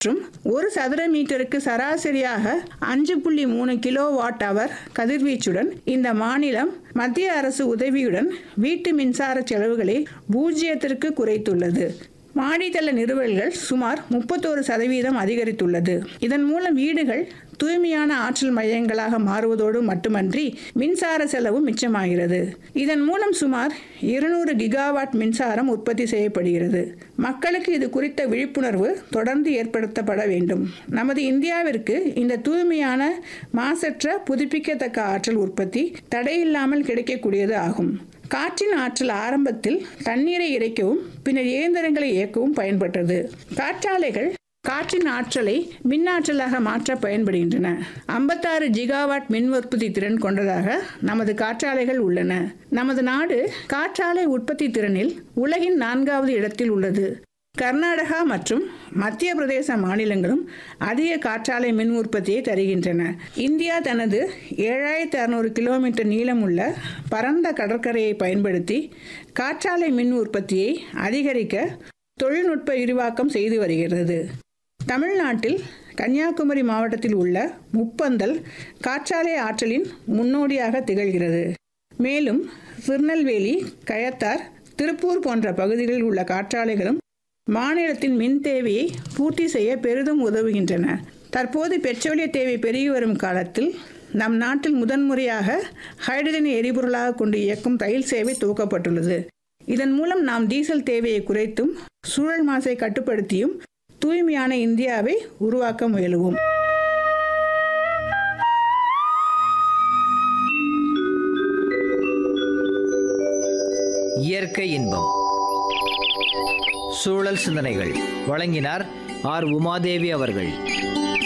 மற்றும் ஒரு சதுர மீட்டருக்கு சராசரியாக அஞ்சு புள்ளி மூணு கிலோ வாட் அவர் கதிர்வீச்சுடன் இந்த மாநிலம் மத்திய அரசு உதவியுடன் வீட்டு மின்சார செலவுகளை பூஜ்ஜியத்திற்கு குறைத்துள்ளது மாடித்தள நிறுவல்கள் சுமார் முப்பத்தோரு சதவீதம் அதிகரித்துள்ளது இதன் மூலம் வீடுகள் தூய்மையான ஆற்றல் மையங்களாக மாறுவதோடு மட்டுமன்றி மின்சார செலவும் மிச்சமாகிறது இதன் மூலம் சுமார் இருநூறு கிகாவாட் மின்சாரம் உற்பத்தி செய்யப்படுகிறது மக்களுக்கு இது குறித்த விழிப்புணர்வு தொடர்ந்து ஏற்படுத்தப்பட வேண்டும் நமது இந்தியாவிற்கு இந்த தூய்மையான மாசற்ற புதுப்பிக்கத்தக்க ஆற்றல் உற்பத்தி தடையில்லாமல் கிடைக்கக்கூடியது ஆகும் காற்றின் ஆற்றல் ஆரம்பத்தில் தண்ணீரை இறைக்கவும் பின்னர் இயந்திரங்களை இயக்கவும் பயன்பட்டது காற்றாலைகள் காற்றின் ஆற்றலை மின்னாற்றலாக மாற்ற பயன்படுகின்றன ஐம்பத்தாறு ஜிகாவாட் மின் உற்பத்தி திறன் கொண்டதாக நமது காற்றாலைகள் உள்ளன நமது நாடு காற்றாலை உற்பத்தி திறனில் உலகின் நான்காவது இடத்தில் உள்ளது கர்நாடகா மற்றும் மத்திய பிரதேச மாநிலங்களும் அதிக காற்றாலை மின் உற்பத்தியை தருகின்றன இந்தியா தனது ஏழாயிரத்தி அறுநூறு கிலோமீட்டர் நீளமுள்ள பரந்த கடற்கரையை பயன்படுத்தி காற்றாலை மின் உற்பத்தியை அதிகரிக்க தொழில்நுட்ப விரிவாக்கம் செய்து வருகிறது தமிழ்நாட்டில் கன்னியாகுமரி மாவட்டத்தில் உள்ள முப்பந்தல் காற்றாலை ஆற்றலின் முன்னோடியாக திகழ்கிறது மேலும் திருநெல்வேலி கயத்தார் திருப்பூர் போன்ற பகுதிகளில் உள்ள காற்றாலைகளும் மாநிலத்தின் மின் தேவையை பூர்த்தி செய்ய பெரிதும் உதவுகின்றன தற்போது பெட்ரோலிய தேவை பெருகி வரும் காலத்தில் நம் நாட்டில் முதன்முறையாக ஹைட்ரஜன் எரிபொருளாக கொண்டு இயக்கும் ரயில் சேவை துவக்கப்பட்டுள்ளது இதன் மூலம் நாம் டீசல் தேவையை குறைத்தும் சூழல் மாசை கட்டுப்படுத்தியும் தூய்மையான இந்தியாவை உருவாக்க முயலுவோம் இயற்கை இன்பம் சூழல் சிந்தனைகள் வழங்கினார் ஆர் உமாதேவி அவர்கள்